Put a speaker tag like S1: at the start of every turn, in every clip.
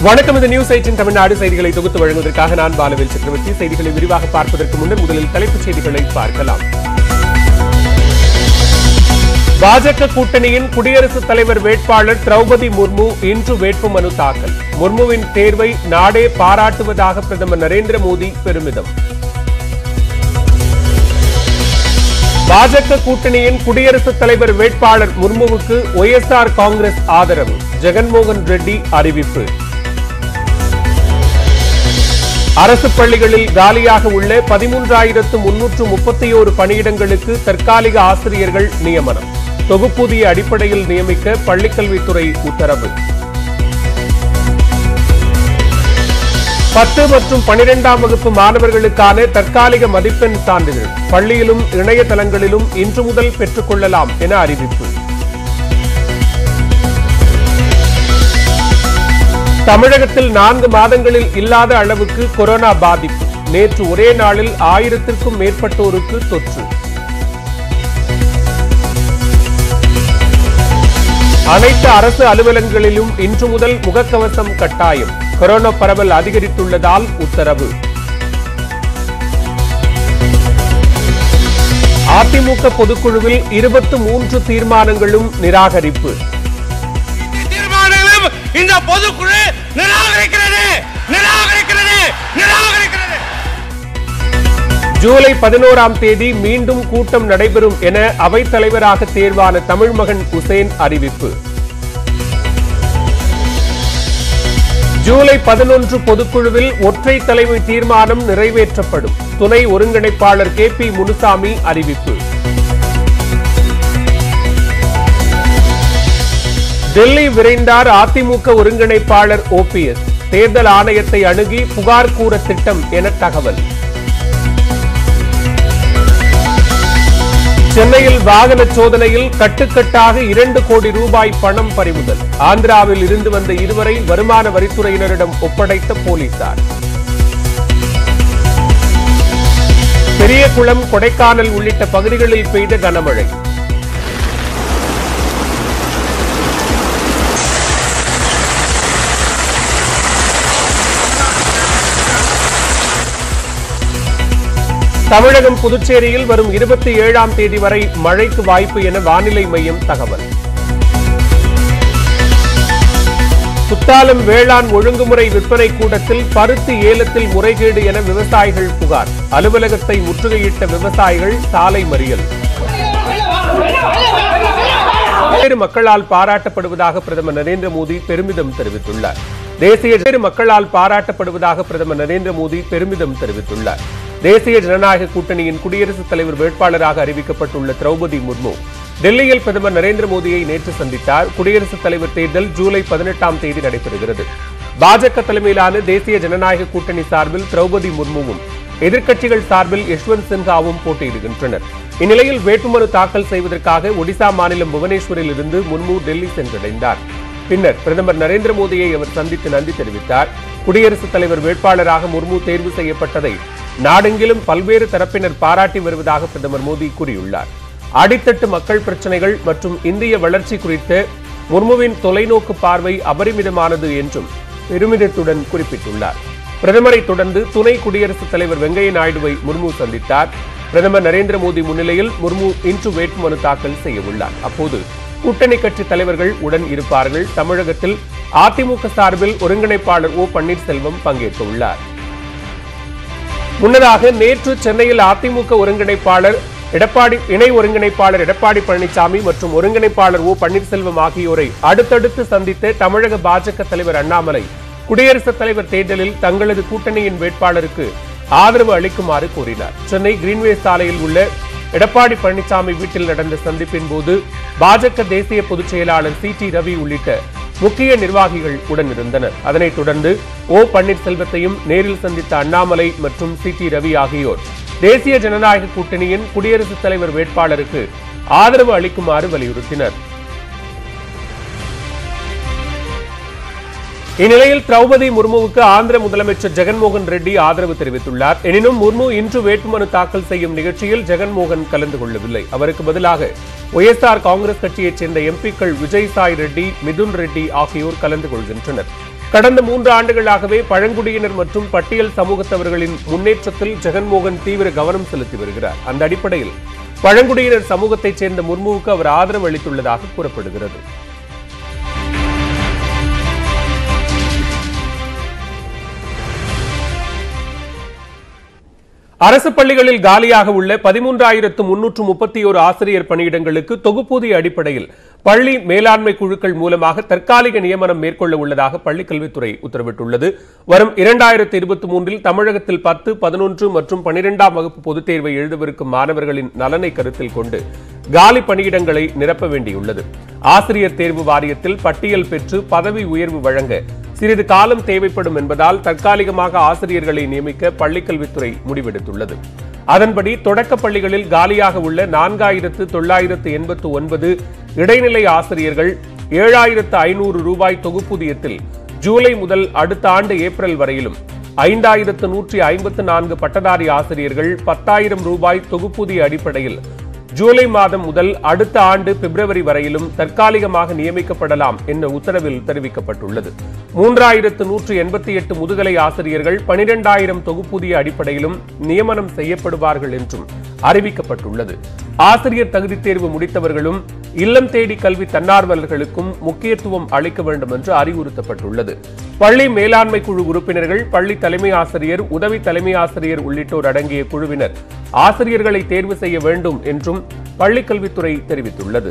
S1: வணக்கம் இந்த news eighteen Tamil Nadu செய்திகளை தொகுத்து வழங்குவதற்காக நான் பாலவேல் சக்கரவர்த்தி செய்திகளை விரிவாக பார்ப்பதற்கு முன்னர் முதலில் தலைப்புச் செய்திகளை பார்க்கலாம் பாஜக கூட்டணியின் குடியரசுத் தலைவர் வேட்பாளர் திரௌபதி முர்மு இன்று வேட்புமனு தாக்கல் முர்முவின் தேர்வை நாடே பாராட்டுவதாக பிரதமர் நரேந்திர மோடி பெருமிதம் பாஜக கூட்டணியின் குடியரசுத் தலைவர் வேட்பாளர் முர்முவுக்கு ஒய்எஸ்ஆர் காங்கிரஸ் ஆதரவு ஜெகன்மோகன் ரெட்டி அறிவிப்பு அரசு பள்ளிகளில் காலியாக உள்ள பதிமூன்றாயிரத்து முன்னூற்று முப்பத்தி பணியிடங்களுக்கு தற்காலிக ஆசிரியர்கள் நியமனம் தொகுப்பூதிய அடிப்படையில் நியமிக்க பள்ளிக்கல்வித்துறை உத்தரவு பத்து மற்றும் பனிரெண்டாம் வகுப்பு மாணவர்களுக்கான தற்காலிக மதிப்பெண் சான்றிதழ் பள்ளியிலும் இணையதளங்களிலும் இன்று முதல் பெற்றுக் கொள்ளலாம் என அறிவிப்பு தமிழகத்தில் நான்கு மாதங்களில் இல்லாத அளவுக்கு கொரோனா பாதிப்பு நேற்று ஒரே நாளில் ஆயிரத்திற்கும் மேற்பட்டோருக்கு தொற்று அனைத்து அரசு அலுவலகங்களிலும் இன்று முதல் முகக்கவசம் கட்டாயம் கொரோனா பரவல் அதிகரித்துள்ளதால் உத்தரவு அதிமுக பொதுக்குழுவில் இருபத்து மூன்று தீர்மானங்களும் நிராகரிப்பு
S2: தீர்மானங்களும் இந்த பொதுக்குழு நிராகரிக்கிறது நிராகரிக்கிறது நிராகரிக்கிறது
S1: ஜூலை பதினோராம் தேதி மீண்டும் கூட்டம் நடைபெறும் என அவைத் தலைவராக தேர்வான தமிழ்மகன் உசேன் அறிவிப்பு ஜூலை பதினொன்று பொதுக்குழுவில் ஒற்றை தலைமை தீர்மானம் நிறைவேற்றப்படும் துணை ஒருங்கிணைப்பாளர் கே பி முனுசாமி அறிவிப்பு டெல்லி விரைந்தார் அதிமுக ஒருங்கிணைப்பாளர் ஓபிஎஸ் தேர்தல் ஆணையத்தை அணுகி புகார் கூற திட்டம் என தகவல் சென்னையில் வாகன சோதனையில் கட்டுக்கட்டாக இரண்டு கோடி ரூபாய் பணம் பறிமுதல் ஆந்திராவில் இருந்து வந்த இருவரை வருமான வரித்துறையினரிடம் ஒப்படைத்த போலீசார் பெரியகுளம் கொடைக்கானல் உள்ளிட்ட பகுதிகளில் பெய்த கனமழை தமிழகம் புதுச்சேரியில் வரும் இருபத்தி ஏழாம் தேதி வரை மழைக்கு வாய்ப்பு என வானிலை மையம் தகவல் குத்தாலம் வேளாண் ஒழுங்குமுறை விற்பனை கூடத்தில் பருத்தி ஏலத்தில் முறைகேடு என விவசாயிகள் புகார் அலுவலகத்தை முற்றுகையிட்ட விவசாயிகள் சாலை மறியல் வேறு மக்களால் பாராட்டப்படுவதாக பிரதமர் நரேந்திர மோடி பெருமிதம் தெரிவித்துள்ளார் தேசிய வேறு மக்களால் பாராட்டப்படுவதாக பிரதமர் நரேந்திர மோடி பெருமிதம் தெரிவித்துள்ளார் தேசிய ஜனநாயக கூட்டணியின் குடியரசுத் தலைவர் வேட்பாளராக அறிவிக்கப்பட்டுள்ள திரௌபதி முர்மு டெல்லியில் பிரதமர் நரேந்திர மோடியை நேற்று சந்தித்தார் குடியரசுத் தலைவர் தேர்தல் ஜூலை பதினெட்டாம் தேதி நடைபெறுகிறது பாஜக தலைமையிலான தேசிய ஜனநாயக கூட்டணி சார்பில் திரௌபதி முர்முவும் எதிர்க்கட்சிகள் சார்பில் யஷ்வந்த் சின்ஹாவும் போட்டியிடுகின்றனர் இந்நிலையில் வேட்புமனு தாக்கல் செய்வதற்காக ஒடிசா மாநிலம் புவனேஸ்வரில் இருந்து முர்மு டெல்லி சென்றடைந்தார் பின்னர் பிரதமர் நரேந்திர மோடியை அவர் சந்தித்து நன்றி தெரிவித்தார் குடியரசுத் தலைவர் வேட்பாளராக முர்மு தேர்வு செய்யப்பட்டதை நாடெங்கிலும் பல்வேறு தரப்பினர் பாராட்டி வருவதாக பிரதமர் மோடி கூறியுள்ளார் அடித்தட்டு மக்கள் பிரச்சனைகள் மற்றும் இந்திய வளர்ச்சி குறித்த முர்முவின் தொலைநோக்கு பார்வை அபரிமிதமானது என்றும் பெருமிதத்துடன் குறிப்பிட்டுள்ளார் பிரதமரை தொடர்ந்து துணை குடியரசுத் தலைவர் வெங்கையா நாயுடுவை முர்மு சந்தித்தார் பிரதமர் நரேந்திர மோடி முன்னிலையில் முர்மு இன்று வேட்புமனு தாக்கல் செய்யவுள்ளார் அப்போது கூட்டணி கட்சி தலைவர்கள் உடன் இருப்பார்கள் தமிழகத்தில் அதிமுக சார்பில் ஒருங்கிணைப்பாளர் ஓ பன்னீர்செல்வம் பங்கேற்க உள்ளார் முன்னதாக நேற்று சென்னையில் அதிமுக ஒருங்கிணைப்பாளர் எடப்பாடி இணை ஒருங்கிணைப்பாளர் எடப்பாடி பழனிசாமி மற்றும் ஒருங்கிணைப்பாளர் ஓ பன்னீர்செல்வம் ஆகியோரை அடுத்தடுத்து சந்தித்த தமிழக பாஜக தலைவர் அண்ணாமலை குடியரசுத் தலைவர் தேர்தலில் தங்களது கூட்டணியின் வேட்பாளருக்கு ஆதரவு அளிக்குமாறு கூறினார் சென்னை கிரீன்வே சாலையில் உள்ள எடப்பாடி பழனிசாமி வீட்டில் நடந்த சந்திப்பின் போது பாஜக தேசிய பொதுச் செயலாளர் சி டி ரவி உள்ளிட்ட முக்கிய நிர்வாகிகள் உடனிருந்தனர் அதனைத் தொடர்ந்து ஓ பன்னீர்செல்வத்தையும் நேரில் சந்தித்த அண்ணாமலை மற்றும் சி டி ரவி ஆகியோர் தேசிய ஜனநாயக கூட்டணியின் குடியரசுத் தலைவர் வேட்பாளருக்கு ஆதரவு அளிக்குமாறு வலியுறுத்தினர் இந்நிலையில் திரௌபதி முர்முவுக்கு ஆந்திர முதலமைச்சர் ஜெகன்மோகன் ரெட்டி ஆதரவு தெரிவித்துள்ளார் எனினும் முர்மு இன்று வேட்புமனு தாக்கல் செய்யும் நிகழ்ச்சியில் ஜெகன்மோகன் கலந்து கொள்ளவில்லை அவருக்கு பதிலாக ஒய்எஸ்ஆர் காங்கிரஸ் கட்சியைச் சேர்ந்த எம்பிக்கள் விஜய் சாய் ரெட்டி மிதுன் ரெட்டி ஆகியோர் கலந்து கொள்கின்றனர் கடந்த மூன்று ஆண்டுகளாகவே பழங்குடியினர் மற்றும் பட்டியல் சமூகத்தவர்களின் முன்னேற்றத்தில் ஜெகன்மோகன் தீவிர கவனம் செலுத்தி வருகிறார் அந்த அடிப்படையில் பழங்குடியினர் சமூகத்தைச் சேர்ந்த முர்முவுக்கு அவர் ஆதரவு அளித்துள்ளதாக கூறப்படுகிறது அரசு பள்ளிகளில் காலியாக உள்ள பதிமூன்றாயிரத்து முன்னூற்று முப்பத்தி ஒரு ஆசிரியர் பணியிடங்களுக்கு தொகுப்பூதிய அடிப்படையில் பள்ளி மேலாண்மை குழுக்கள் மூலமாக தற்காலிக நியமனம் மேற்கொள்ள உள்ளதாக பள்ளிக்கல்வித்துறை உத்தரவிட்டுள்ளது வரும் இரண்டாயிரத்து இருபத்தி மூன்றில் தமிழகத்தில் பத்து பதினொன்று மற்றும் பனிரெண்டாம் வகுப்பு பொதுத் தேர்வை எழுதவிருக்கும் மாணவர்களின் நலனை கருத்தில் கொண்டு காலி பணியிடங்களை நிரப்ப வேண்டியுள்ளது ஆசிரியர் தேர்வு வாரியத்தில் பட்டியல் பெற்று பதவி உயர்வு வழங்க சிறிது காலம் தேவைப்படும் என்பதால் தற்காலிகமாக ஆசிரியர்களை நியமிக்க பள்ளிக்கல்வித்துறை முடிவெடுத்துள்ளது அதன்படி தொடக்கப் பள்ளிகளில் காலியாக உள்ள நான்காயிரத்து தொள்ளாயிரத்து எண்பத்து ஒன்பது இடைநிலை ஆசிரியர்கள் ஏழாயிரத்து ஐநூறு ரூபாய் தொகுப்பூதியத்தில் ஜூலை முதல் அடுத்த ஆண்டு ஏப்ரல் வரையிலும் ஐந்தாயிரத்து நூற்றி ஐம்பத்து நான்கு பட்டதாரி ஆசிரியர்கள் பத்தாயிரம் ரூபாய் தொகுப்பூதிய அடிப்படையில் ஜூலை மாதம் முதல் அடுத்த ஆண்டு பிப்ரவரி வரையிலும் தற்காலிகமாக நியமிக்கப்படலாம் என்ற உத்தரவில் தெரிவிக்கப்பட்டுள்ளது மூன்றாயிரத்து நூற்று எண்பத்தி எட்டு முதுகலை ஆசிரியர்கள் பனிரெண்டாயிரம் தொகுப்பூதிய அடிப்படையிலும் நியமனம் செய்யப்படுவார்கள் என்றும் அறிவிக்கப்பட்டுள்ளது ஆசிரியர் தகுதித் தேர்வு முடித்தவர்களும் இல்லம் தேடி கல்வி தன்னார்வலர்களுக்கும் முக்கியத்துவம் அளிக்க வேண்டும் என்று அறிவுறுத்தப்பட்டுள்ளது பள்ளி மேலாண்மை குழு உறுப்பினர்கள் பள்ளி தலைமை ஆசிரியர் உதவி தலைமை ஆசிரியர் உள்ளிட்டோர் அடங்கிய குழுவினர் ஆசிரியர்களை தேர்வு செய்ய வேண்டும் என்றும் பள்ளிக்கல்வித்துறை தெரிவித்துள்ளது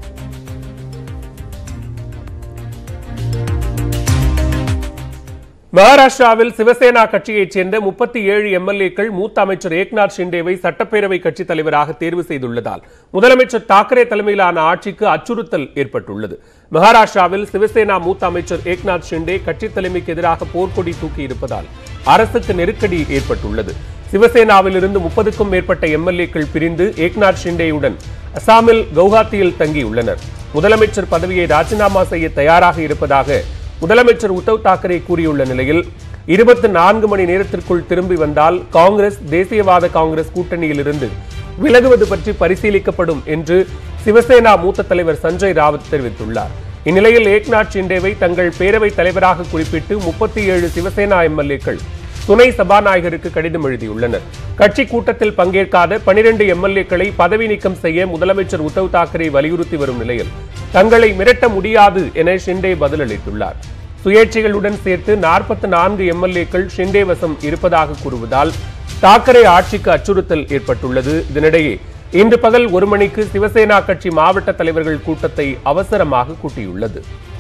S1: மகாராஷ்டிராவில் சிவசேனா கட்சியைச் சேர்ந்த முப்பத்தி ஏழு எம்எல்ஏக்கள் மூத்த அமைச்சர் ஏக்நாத் ஷிண்டேவை சட்டப்பேரவை கட்சித் தலைவராக தேர்வு செய்துள்ளதால் முதலமைச்சர் தாக்கரே தலைமையிலான ஆட்சிக்கு அச்சுறுத்தல் ஏற்பட்டுள்ளது மகாராஷ்டிராவில் சிவசேனா மூத்த அமைச்சர் ஏக்நாத் ஷிண்டே கட்சித் தலைமைக்கு எதிராக போர்க்கொடி தூக்கி இருப்பதால் அரசுக்கு நெருக்கடி ஏற்பட்டுள்ளது சிவசேனாவில் இருந்து முப்பதுக்கும் மேற்பட்ட எம்எல்ஏக்கள் பிரிந்து ஏக்நாத் ஷிண்டேயுடன் அசாமில் கவுஹாத்தியில் தங்கியுள்ளனர் முதலமைச்சர் பதவியை ராஜினாமா செய்ய தயாராக இருப்பதாக முதலமைச்சர் உத்தவ் தாக்கரே கூறியுள்ள நிலையில் இருபத்தி நான்கு மணி நேரத்திற்குள் திரும்பி வந்தால் காங்கிரஸ் தேசியவாத காங்கிரஸ் கூட்டணியில் இருந்து விலகுவது பற்றி பரிசீலிக்கப்படும் என்று சிவசேனா மூத்த தலைவர் சஞ்சய் ராவத் தெரிவித்துள்ளார் இந்நிலையில் ஏக்நாத் ஷிண்டேவை தங்கள் பேரவைத் தலைவராக குறிப்பிட்டு முப்பத்தி ஏழு சிவசேனா எம்எல்ஏக்கள் துணை சபாநாயகருக்கு கடிதம் எழுதியுள்ளனர் கட்சி கூட்டத்தில் பங்கேற்காத பனிரெண்டு எம்எல்ஏக்களை பதவி நீக்கம் செய்ய முதலமைச்சர் உத்தவ் தாக்கரே வலியுறுத்தி வரும் நிலையில் தங்களை மிரட்ட முடியாது என ஷிண்டே பதிலளித்துள்ளார் சுயேட்சைகளுடன் சேர்த்து நாற்பத்தி நான்கு எம்எல்ஏக்கள் ஷிண்டே வசம் இருப்பதாக கூறுவதால் தாக்கரே ஆட்சிக்கு அச்சுறுத்தல் ஏற்பட்டுள்ளது இதனிடையே இன்று பகல் ஒரு மணிக்கு சிவசேனா கட்சி மாவட்ட தலைவர்கள் கூட்டத்தை அவசரமாக கூட்டியுள்ளது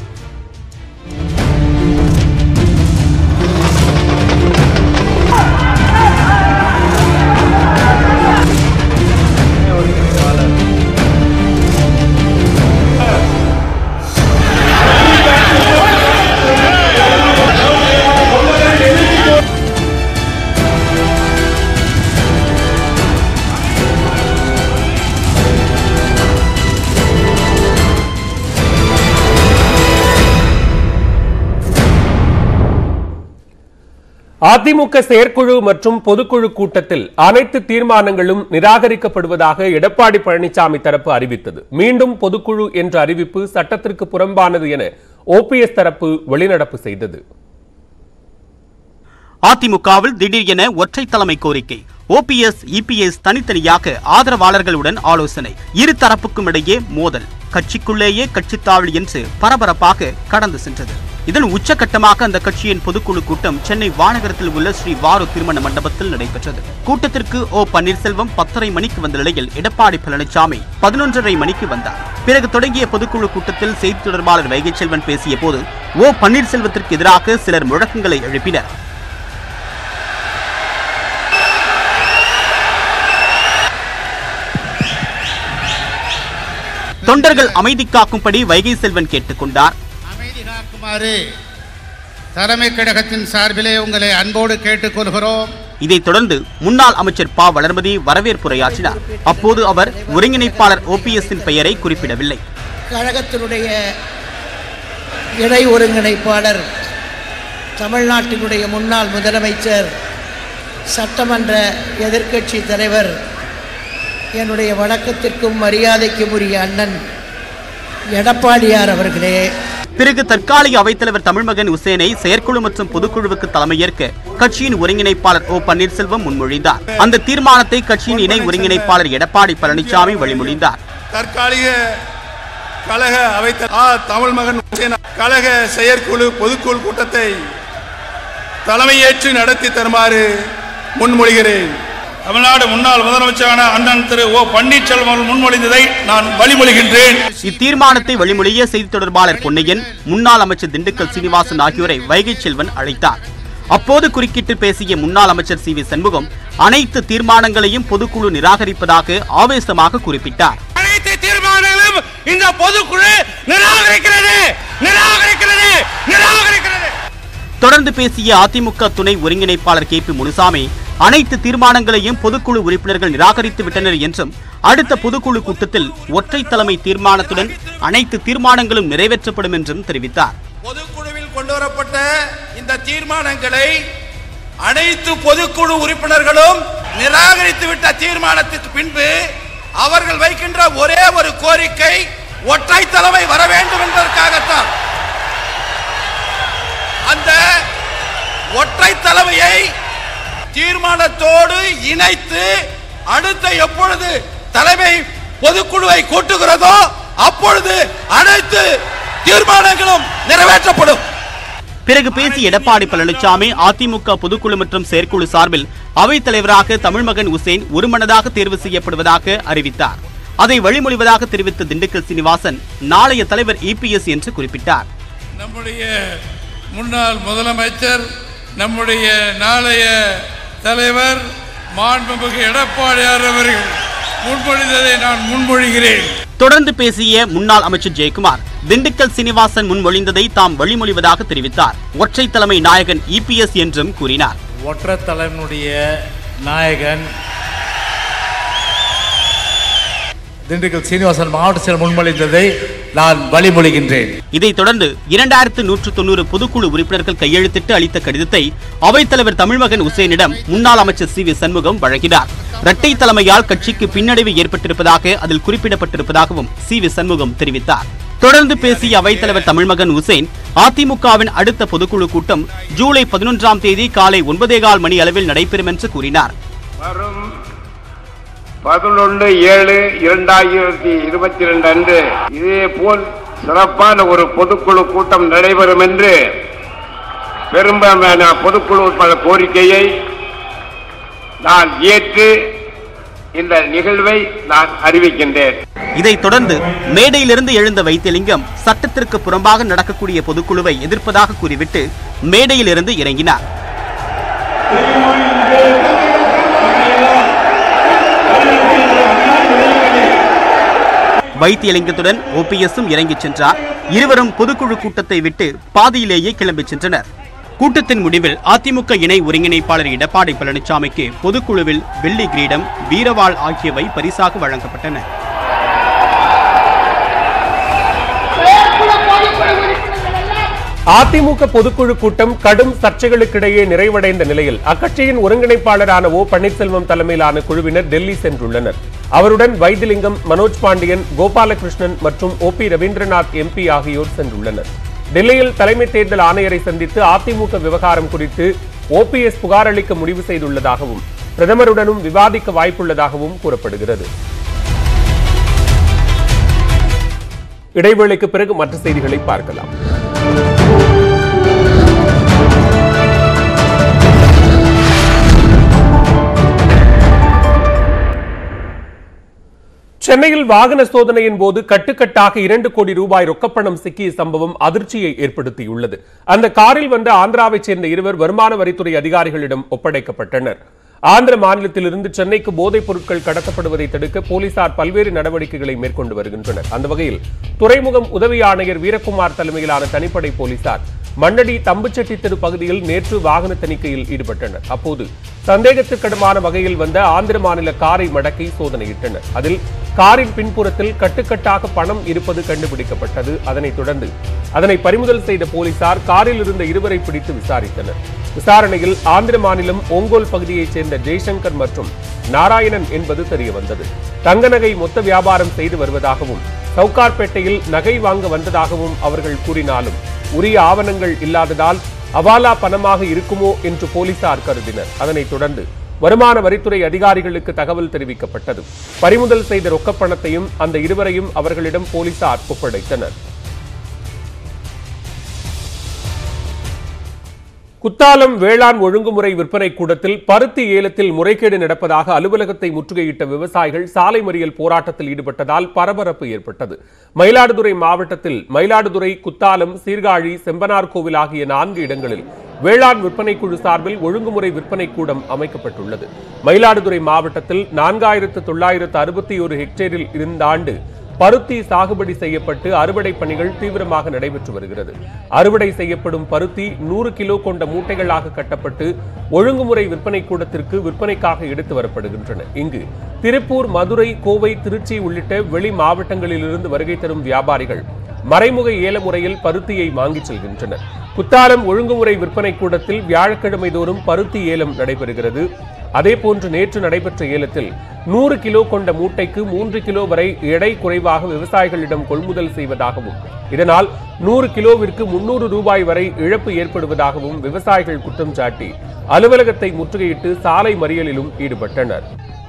S1: அதிமுக செயற்குழு மற்றும் பொதுக்குழு கூட்டத்தில் அனைத்து தீர்மானங்களும் நிராகரிக்கப்படுவதாக எடப்பாடி பழனிசாமி தரப்பு அறிவித்தது மீண்டும் பொதுக்குழு என்ற அறிவிப்பு சட்டத்திற்கு புறம்பானது என ஓபிஎஸ் தரப்பு வெளிநடப்பு செய்தது
S3: அதிமுகவில் திடீர் என ஒற்றை தலைமை கோரிக்கை ஓபிஎஸ் இபிஎஸ் தனித்தனியாக ஆதரவாளர்களுடன் ஆலோசனை இரு தரப்புக்கும் இடையே மோதல் கட்சிக்குள்ளேயே கட்சித்தாவல் என்று பரபரப்பாக கடந்து சென்றது இதன் உச்சகட்டமாக அந்த கட்சியின் பொதுக்குழு கூட்டம் சென்னை வானகரத்தில் உள்ள ஸ்ரீ வாரு திருமண மண்டபத்தில் நடைபெற்றது கூட்டத்திற்கு ஓ பன்னீர்செல்வம் பத்தரை மணிக்கு வந்த நிலையில் எடப்பாடி பழனிசாமி பதினொன்றரை மணிக்கு வந்தார் பிறகு தொடங்கிய பொதுக்குழு கூட்டத்தில் செய்தி தொடர்பாளர் வைகை செல்வன் பேசிய போது ஓ பன்னீர்செல்வத்திற்கு எதிராக சிலர் முழக்கங்களை எழுப்பினர் தொண்டர்கள் அமைதி காக்கும்படி வைகை செல்வன் கேட்டுக்கொண்டார்
S4: அமைதி காக்குமாறு தலைமை கழகத்தின் சார்பிலே உங்களை அன்போடு கேட்டுக்கொள்கிறோம்
S3: இதைத் தொடர்ந்து முன்னாள் அமைச்சர் ப வளர்மதி வரவேற்புரையாற்றினார் அப்போது அவர் ஒருங்கிணைப்பாளர் ஓபிஎஸ்ஸின் பெயரை குறிப்பிடவில்லை
S5: கழகத்தினுடைய இணை ஒருங்கிணைப்பாளர் தமிழ்நாட்டினுடைய முன்னாள் முதலமைச்சர் சட்டமன்ற எதிர்க்கட்சி தலைவர் என்னுடைய வணக்கத்திற்கும் மரியாதைக்கும் உரிய அண்ணன் எடப்பாடியார் அவர்களே
S3: பிறகு தற்காலிக அவைத்தலைவர் தமிழ்மகன் உசேனை செயற்குழு மற்றும் பொதுக்குழுவுக்கு தலைமையேற்க கட்சியின் ஒருங்கிணைப்பாளர் ஓ பன்னீர்செல்வம் முன்மொழிந்தார் அந்த தீர்மானத்தை கட்சியின் இணை ஒருங்கிணைப்பாளர் எடப்பாடி பழனிசாமி வழிமொழிந்தார்
S6: தற்காலிக கழக அவைத்த ஆ தமிழ் மகன் உசேன் கழக செயற்குழு பொதுக்குழு கூட்டத்தை தலைமையேற்று நடத்தி தருமாறு முன்மொழிகிறேன்
S2: தமிழ்நாடு முன்னாள் முதலமைச்சரான அண்ணன் திரு ஓ பன்னீர்செல்வம் அவர்கள் முன்மொழிந்ததை நான் வழிமொழிகின்றேன்
S3: இத்தீர்மானத்தை வழிமொழிய செய்தி தொடர்பாளர் பொன்னையன் முன்னாள் அமைச்சர் திண்டுக்கல் சீனிவாசன் ஆகியோரை வைகை செல்வன் அழைத்தார் அப்போது குறுக்கிட்டு பேசிய முன்னாள் அமைச்சர் சி வி சண்முகம் அனைத்து தீர்மானங்களையும் பொதுக்குழு நிராகரிப்பதாக ஆவேசமாக குறிப்பிட்டார்
S2: அனைத்து தீர்மானங்களும் இந்த பொதுக்குழு நிராகரிக்கிறது நிராகரிக்கிறது நிராகரிக்கிறது
S3: தொடர்ந்து பேசிய அதிமுக துணை ஒருங்கிணைப்பாளர் கே பி முனுசாமி அனைத்து தீர்மானங்களையும் பொதுக்குழு உறுப்பினர்கள் நிராகரித்து விட்டனர் என்றும் அடுத்த பொதுக்குழு கூட்டத்தில் ஒற்றை தலைமை தீர்மானத்துடன் அனைத்து தீர்மானங்களும் நிறைவேற்றப்படும் என்றும் தெரிவித்தார்
S6: பொதுக்குழுவில் கொண்டு வரப்பட்ட இந்த தீர்மானங்களை அனைத்து பொதுக்குழு உறுப்பினர்களும் நிராகரித்து விட்ட தீர்மானத்துக்கு பின்பு அவர்கள் வைக்கின்ற ஒரே ஒரு கோரிக்கை ஒற்றை தலைமை வர வேண்டும் என்பதற்காகத்தான் அந்த ஒற்றை தலைமையை தீர்மானத்தோடு இணைத்து அடுத்த எப்பொழுது தலைமை பொதுக்குழுவை கூட்டுகிறதோ அப்பொழுது அனைத்து தீர்மானங்களும் நிறைவேற்றப்படும்
S3: பிறகு பேசிய எடப்பாடி பழனிசாமி அதிமுக பொதுக்குழு மற்றும் செயற்குழு சார்பில் அவைத் தலைவராக தமிழ்மகன் உசேன் ஒருமனதாக தேர்வு செய்யப்படுவதாக அறிவித்தார் அதை வழிமொழிவதாக தெரிவித்த திண்டுக்கல் சீனிவாசன் நாளைய தலைவர் இபிஎஸ் என்று குறிப்பிட்டார்
S7: நம்முடைய முன்னாள் முதலமைச்சர் நம்முடைய நாளைய தலைவர் மாண்புமிகு எடப்பாடியார் அவர்கள் முன்மொழிந்ததை நான் முன்மொழிகிறேன்
S3: தொடர்ந்து பேசிய முன்னாள் அமைச்சர் ஜெயக்குமார் திண்டுக்கல் சீனிவாசன் முன்மொழிந்ததை தாம் வழிமொழிவதாக தெரிவித்தார் ஒற்றை தலைமை நாயகன் இபிஎஸ் என்றும் கூறினார்
S8: ஒற்றை தலைவனுடைய நாயகன் திண்டுக்கல் சீனிவாசன் மாவட்ட செயல் முன்மொழிந்ததை நான் வழிமொழிகின்றேன்
S3: இதைத் தொடர்ந்து இரண்டாயிரத்து நூற்று தொண்ணூறு பொதுக்குழு உறுப்பினர்கள் கையெழுத்திட்டு அளித்த கடிதத்தை அவைத்தலைவர் தமிழ்மகன் உசேனிடம் முன்னாள் அமைச்சர் சி வி சண்முகம் வழங்கினார் இரட்டை தலைமையால் கட்சிக்கு பின்னடைவு ஏற்பட்டிருப்பதாக அதில் குறிப்பிடப்பட்டிருப்பதாகவும் சி வி சண்முகம் தெரிவித்தார் தொடர்ந்து பேசிய அவைத்தலைவர் தமிழ்மகன் உசேன் அதிமுகவின் அடுத்த பொதுக்குழு கூட்டம் ஜூலை பதினொன்றாம் தேதி காலை ஒன்பதே கால் மணி அளவில் நடைபெறும் என்று கூறினார்
S9: வரும் பதினொன்று ஏழு இரண்டாயிரத்தி இருபத்தி ரெண்டு அன்று இதே போல் சிறப்பான ஒரு பொதுக்குழு கூட்டம் நடைபெறும் என்று பெரும்பாலான பொதுக்குழு உறுப்பினர் கோரிக்கையை நான் ஏற்று இந்த நிகழ்வை நான் அறிவிக்கின்றேன்
S3: இதைத் தொடர்ந்து மேடையிலிருந்து எழுந்த வைத்தியலிங்கம் சட்டத்திற்கு புறம்பாக நடக்கக்கூடிய பொதுக்குழுவை எதிர்ப்பதாக கூறிவிட்டு மேடையிலிருந்து இறங்கினார் வைத்தியலிங்கத்துடன் ஓபிஎஸும் இறங்கிச் சென்றார் இருவரும் பொதுக்குழு கூட்டத்தை விட்டு பாதியிலேயே கிளம்பிச் சென்றனர் கூட்டத்தின் முடிவில் அதிமுக இணை ஒருங்கிணைப்பாளர் எடப்பாடி பழனிசாமிக்கு பொதுக்குழுவில் வெள்ளி கிரீடம் வீரவாள் ஆகியவை பரிசாக வழங்கப்பட்டன
S1: அதிமுக பொதுக்குழு கூட்டம் கடும் சர்ச்சைகளுக்கிடையே நிறைவடைந்த நிலையில் அக்கட்சியின் ஒருங்கிணைப்பாளரான ஓ பன்னீர்செல்வம் தலைமையிலான குழுவினர் டெல்லி சென்றுள்ளனர் அவருடன் வைத்திலிங்கம் மனோஜ் பாண்டியன் கோபாலகிருஷ்ணன் மற்றும் ஓ பி ரவீந்திரநாத் எம்பி ஆகியோர் சென்றுள்ளனர் டெல்லியில் தலைமை தேர்தல் ஆணையரை சந்தித்து அதிமுக விவகாரம் குறித்து ஓபிஎஸ் புகார் அளிக்க முடிவு செய்துள்ளதாகவும் பிரதமருடனும் விவாதிக்க வாய்ப்புள்ளதாகவும் கூறப்படுகிறது இடைவேளைக்கு பிறகு மற்ற செய்திகளை பார்க்கலாம் சென்னையில் வாகன சோதனையின் போது கட்டுக்கட்டாக இரண்டு கோடி ரூபாய் ரொக்கப்பணம் சிக்கிய சம்பவம் அதிர்ச்சியை ஏற்படுத்தியுள்ளது அந்த காரில் வந்த ஆந்திராவைச் சேர்ந்த இருவர் வருமான வரித்துறை அதிகாரிகளிடம் ஒப்படைக்கப்பட்டனர் ஆந்திர மாநிலத்திலிருந்து சென்னைக்கு போதைப் பொருட்கள் கடத்தப்படுவதை தடுக்க போலீசார் பல்வேறு நடவடிக்கைகளை மேற்கொண்டு வருகின்றனர் அந்த வகையில் துறைமுகம் உதவி ஆணையர் வீரகுமார் தலைமையிலான தனிப்படை போலீசார் மண்ணடி தம்புச்செட்டி தெரு பகுதியில் நேற்று வாகன தணிக்கையில் ஈடுபட்டனர் அப்போது சந்தேகத்திற்கிடமான வகையில் வந்த ஆந்திர மாநில காரை மடக்கி சோதனையிட்டனர் அதில் காரின் பின்புறத்தில் கட்டுக்கட்டாக பணம் இருப்பது கண்டுபிடிக்கப்பட்டது அதனைத் தொடர்ந்து அதனை பறிமுதல் செய்த போலீசார் காரில் இருந்த இருவரை பிடித்து விசாரித்தனர் விசாரணையில் ஆந்திர மாநிலம் ஓங்கோல் பகுதியைச் சேர்ந்த ஜெய்சங்கர் மற்றும் நாராயணன் என்பது தெரியவந்தது தங்க நகை மொத்த வியாபாரம் செய்து வருவதாகவும் சவுகார்பேட்டையில் நகை வாங்க வந்ததாகவும் அவர்கள் கூறினாலும் உரிய ஆவணங்கள் இல்லாததால் அவாலா பணமாக இருக்குமோ என்று போலீசார் கருதினர் அதனைத் தொடர்ந்து வருமான வரித்துறை அதிகாரிகளுக்கு தகவல் தெரிவிக்கப்பட்டது பறிமுதல் செய்த ரொக்கப்பணத்தையும் அந்த இருவரையும் அவர்களிடம் போலீசார் ஒப்படைத்தனர் குத்தாலம் வேளாண் ஒழுங்குமுறை விற்பனை கூடத்தில் பருத்தி ஏலத்தில் முறைகேடு நடப்பதாக அலுவலகத்தை முற்றுகையிட்ட விவசாயிகள் சாலை மறியல் போராட்டத்தில் ஈடுபட்டதால் பரபரப்பு ஏற்பட்டது மயிலாடுதுறை மாவட்டத்தில் மயிலாடுதுறை குத்தாலம் சீர்காழி செம்பனார் கோவில் ஆகிய நான்கு இடங்களில் வேளாண் விற்பனை குழு சார்பில் ஒழுங்குமுறை விற்பனை கூடம் அமைக்கப்பட்டுள்ளது மயிலாடுதுறை மாவட்டத்தில் நான்காயிரத்து தொள்ளாயிரத்து அறுபத்தி ஒரு ஹெக்டேரில் இந்த ஆண்டு பருத்தி சாகுபடி செய்யப்பட்டு அறுவடை பணிகள் தீவிரமாக நடைபெற்று வருகிறது அறுவடை செய்யப்படும் பருத்தி நூறு கிலோ கொண்ட மூட்டைகளாக கட்டப்பட்டு ஒழுங்குமுறை விற்பனை கூடத்திற்கு விற்பனைக்காக எடுத்து வரப்படுகின்றன இங்கு திருப்பூர் மதுரை கோவை திருச்சி உள்ளிட்ட வெளி மாவட்டங்களிலிருந்து வருகை தரும் வியாபாரிகள் மறைமுக ஏல முறையில் பருத்தியை வாங்கிச் செல்கின்றனர் குத்தாலம் ஒழுங்குமுறை விற்பனை கூடத்தில் வியாழக்கிழமை தோறும் பருத்தி ஏலம் நடைபெறுகிறது அதேபோன்று நேற்று நடைபெற்ற ஏலத்தில் நூறு கிலோ கொண்ட மூட்டைக்கு மூன்று கிலோ வரை எடை குறைவாக விவசாயிகளிடம் கொள்முதல் செய்வதாகவும் இதனால் நூறு கிலோவிற்கு முன்னூறு ரூபாய் வரை இழப்பு ஏற்படுவதாகவும் விவசாயிகள் குற்றம் சாட்டி அலுவலகத்தை முற்றுகையிட்டு சாலை மறியலிலும் ஈடுபட்டனர்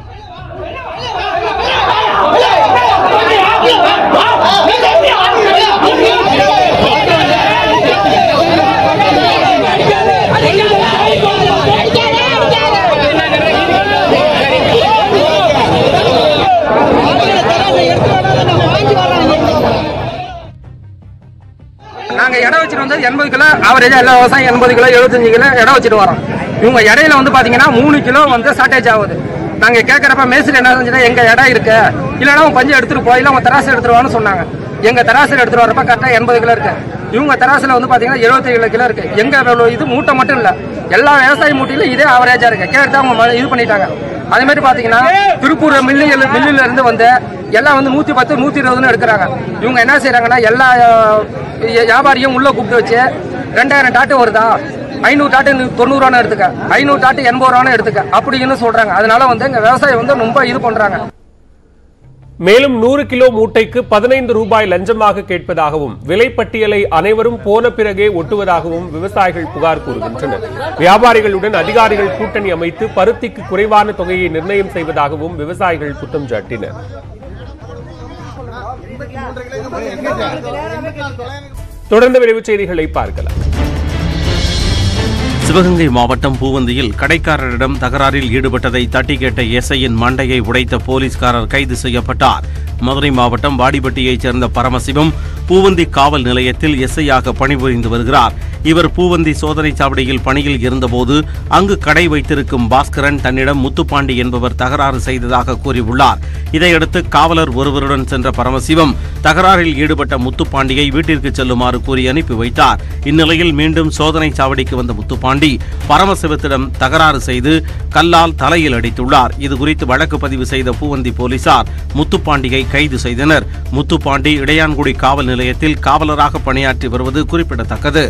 S10: நாங்க இடம் வச்சுட்டு வந்து எண்பது கிலோ ஆவரேஜா எல்லா விவசாயம் எண்பது கிலோ எழுபத்தஞ்சு கிலோ இடம் வச்சுட்டு வரோம் இவங்க இடையில வந்து பாத்தீங்கன்னா மூணு கிலோ வந்து ஷார்டேஜ் ஆகுது நாங்க கேட்கறப்ப மேஸ்திரி என்ன செஞ்சுன்னா எங்க இடம் இருக்கு இல்லைன்னா உங்க பஞ்சு எடுத்துட்டு போய் இல்ல உங்க தராசு எடுத்துட்டு வான்னு சொன்னாங்க எங்க தராசுல எடுத்துட்டு வரப்ப கரெக்டா எண்பது கிலோ இருக்கு இவங்க தராசுல வந்து பாத்தீங்கன்னா எழுபத்தி கிலோ இருக்கு எங்க இவ்வளவு இது மூட்டை மட்டும் இல்ல எல்லா விவசாய மூட்டையிலும் இதே ஆவரேஜா இருக்கு கேட்டு அவங்க ம- இது பண்ணிட்டாங்க அதே மாதிரி பாத்தீங்கன்னா திருப்பூர் மில்லு மில்லுல இருந்து வந்து எல்லாம் வந்து நூத்தி பத்து நூத்தி இருபதுன்னு எடுக்கிறாங்க இவங்க என்ன செய்யறாங்கன்னா எல்லா அஹ், வியாபாரியும் உள்ள கூப்பிட்டு வச்சு ரெண்டாயிரம் டாட்டு வருதா ஐநூறு டாட்டு தொண்ணூறுவான்னு எடுத்துக்க ஐநூறு டாட்டு எண்பது ரூபான்னு எடுத்துக்க அப்படின்னு சொல்றாங்க அதனால வந்து எங்க விவசாயம் வந்து ரொம்ப இது பண்றாங்க
S1: மேலும் நூறு கிலோ மூட்டைக்கு பதினைந்து ரூபாய் லஞ்சமாக கேட்பதாகவும் விலைப்பட்டியலை அனைவரும் போன பிறகே ஒட்டுவதாகவும் விவசாயிகள் புகார் கூறுகின்றனர் வியாபாரிகளுடன் அதிகாரிகள் கூட்டணி அமைத்து பருத்திக்கு குறைவான தொகையை நிர்ணயம் செய்வதாகவும் விவசாயிகள் குற்றம் சாட்டினர் தொடர்ந்து விரைவுச் செய்திகளை பார்க்கலாம்
S11: சிவகங்கை மாவட்டம் பூவந்தியில் கடைக்காரரிடம் தகராறில் ஈடுபட்டதை தட்டி கேட்ட எஸ்ஐயின் மண்டையை உடைத்த போலீஸ்காரர் கைது செய்யப்பட்டார் மதுரை மாவட்டம் வாடிப்பட்டியைச் சேர்ந்த பரமசிவம் பூவந்தி காவல் நிலையத்தில் எஸ்ஐயாக பணிபுரிந்து வருகிறார் இவர் பூவந்தி சோதனைச் சாவடியில் பணியில் இருந்தபோது அங்கு கடை வைத்திருக்கும் பாஸ்கரன் தன்னிடம் முத்துப்பாண்டி என்பவர் தகராறு செய்ததாக கூறியுள்ளார் இதையடுத்து காவலர் ஒருவருடன் சென்ற பரமசிவம் தகராறில் ஈடுபட்ட முத்துப்பாண்டியை வீட்டிற்கு செல்லுமாறு கூறி அனுப்பி வைத்தார் இந்நிலையில் மீண்டும் சோதனைச் சாவடிக்கு வந்த முத்துப்பாண்டி பரமசிவத்திடம் தகராறு செய்து கல்லால் தலையில் அடித்துள்ளார் இதுகுறித்து வழக்கு பதிவு செய்த பூவந்தி போலீசார் முத்துப்பாண்டியை கைது செய்தனர் முத்துப்பாண்டி இடையான்குடி காவல் நிலையத்தில் காவலராக பணியாற்றி வருவது குறிப்பிடத்தக்கது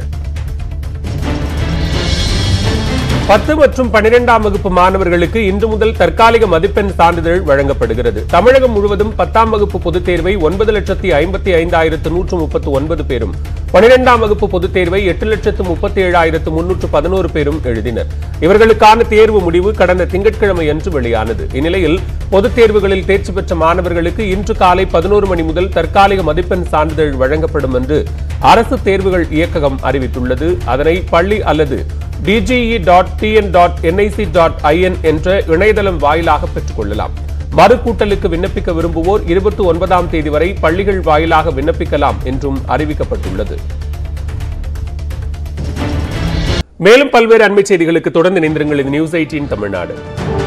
S1: பத்து மற்றும் பன்னிரெண்டாம் வகுப்பு மாணவர்களுக்கு இன்று முதல் தற்காலிக மதிப்பெண் சான்றிதழ் வழங்கப்படுகிறது தமிழகம் முழுவதும் பத்தாம் வகுப்பு பொதுத் தேர்வை ஒன்பது லட்சத்தி ஐம்பத்தி ஐந்தாயிரத்து நூற்று முப்பத்து ஒன்பது பேரும் பன்னிரெண்டாம் வகுப்பு பொதுத் தேர்வை எட்டு லட்சத்து முப்பத்தி ஏழாயிரத்து முன்னூற்று பதினோரு பேரும் எழுதினர் இவர்களுக்கான தேர்வு முடிவு கடந்த திங்கட்கிழமை அன்று வெளியானது இந்நிலையில் பொதுத் தேர்வுகளில் தேர்ச்சி பெற்ற மாணவர்களுக்கு இன்று காலை பதினோரு மணி முதல் தற்காலிக மதிப்பெண் சான்றிதழ் வழங்கப்படும் என்று அரசு தேர்வுகள் இயக்ககம் அறிவித்துள்ளது அதனை பள்ளி அல்லது DGE dot TN dot NIC dot IN என்ற இணையதளம் வாயிலாக பெற்றுக் கொள்ளலாம் மறுகூட்டலுக்கு விண்ணப்பிக்க விரும்புவோர் இருபத்தி ஒன்பதாம் தேதி வரை பள்ளிகள் வாயிலாக விண்ணப்பிக்கலாம் என்றும் அறிவிக்கப்பட்டுள்ளது மேலும் பல்வேறு அண்மைச் செய்திகளுக்கு தொடர்ந்து இணைந்திருங்கள் இது நியூஸ் எயிட்டீன் தமிழ்நாடு